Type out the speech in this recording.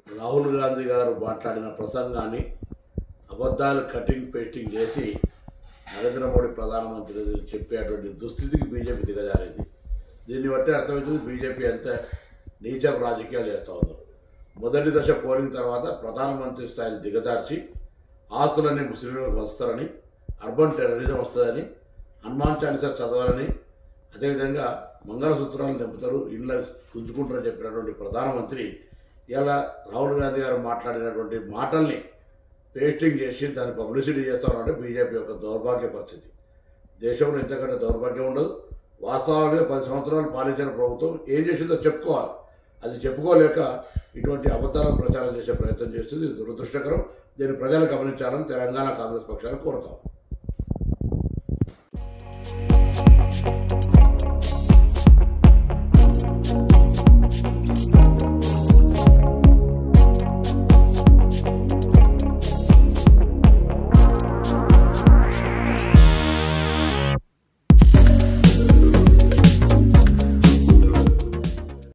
రాహుల్ గాంధీ గారు మాట్లాడిన ప్రసంగాన్ని అబద్ధాలు కటింగ్ పేస్టింగ్ చేసి నరేంద్ర మోడీ ప్రధానమంత్రి చెప్పేటువంటి దుస్థితికి బీజేపీ దిగజారింది దీన్ని బట్టి అర్థమవుతుంది బీజేపీ ఎంత నీచ రాజకీయాలు చేస్తూ ఉందో మొదటి దశ పోలింగ్ తర్వాత ప్రధానమంత్రి స్థాయిని దిగజార్చి ఆస్తులన్నీ ముస్లింలకు వస్తారని అర్బన్ టెర్రరిజం వస్తుందని హనుమాన్ చాలీసా చదవాలని అదేవిధంగా మంగళసూత్రాలు నింపుతారు ఇండ్ల గుంజుకుంటారని చెప్పినటువంటి ప్రధానమంత్రి ఇలా రాహుల్ గాంధీ గారు మాట్లాడినటువంటి మాటల్ని పేస్టింగ్ చేసి దాన్ని పబ్లిసిటీ చేస్తారంటే బీజేపీ యొక్క దౌర్భాగ్య పరిస్థితి దేశంలో ఇంతకంటే దౌర్భాగ్యం ఉండదు వాస్తవాలుగా పది సంవత్సరాలు పాలించిన ప్రభుత్వం ఏం చేసిందో చెప్పుకోవాలి అది చెప్పుకోలేక ఇటువంటి అబద్ధాలను ప్రచారం చేసే ప్రయత్నం చేస్తుంది ఇది దురదృష్టకరం దీన్ని ప్రజలు గమనించాలని తెలంగాణ కాంగ్రెస్ పక్షాన్ని కోరుతాం Thank